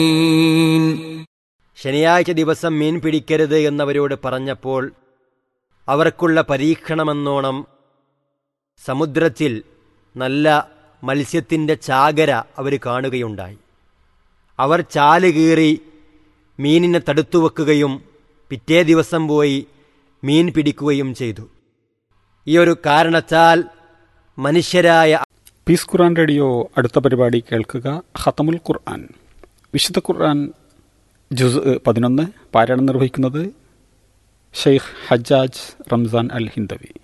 ശനിയാഴ്ച ദിവസം മീൻ പിടിക്കരുത് എന്നവരോട് പറഞ്ഞപ്പോൾ അവർക്കുള്ള പരീക്ഷണമെന്നോണം സമുദ്രത്തിൽ നല്ല മത്സ്യത്തിൻ്റെ ചാകര അവർ കാണുകയുണ്ടായി അവർ ചാല് കീറി മീനിനെ തടുത്തു വെക്കുകയും പിറ്റേ ദിവസം പോയി മീൻ പിടിക്കുകയും ചെയ്തു ഈ ഒരു കാരണത്താൽ മനുഷ്യരായ പീസ് ഖുർആൻ റേഡിയോ അടുത്ത പരിപാടി കേൾക്കുക ഖത്തമുൽ ഖുർആൻ വിശുദ്ധ ഖുർആൻ ജുസ് പതിനൊന്ന് പാരായണം നിർവഹിക്കുന്നത് ഷെയ്ഖ് ഹജ്ജാജ് റംസാൻ അൽ ഹിന്ദവി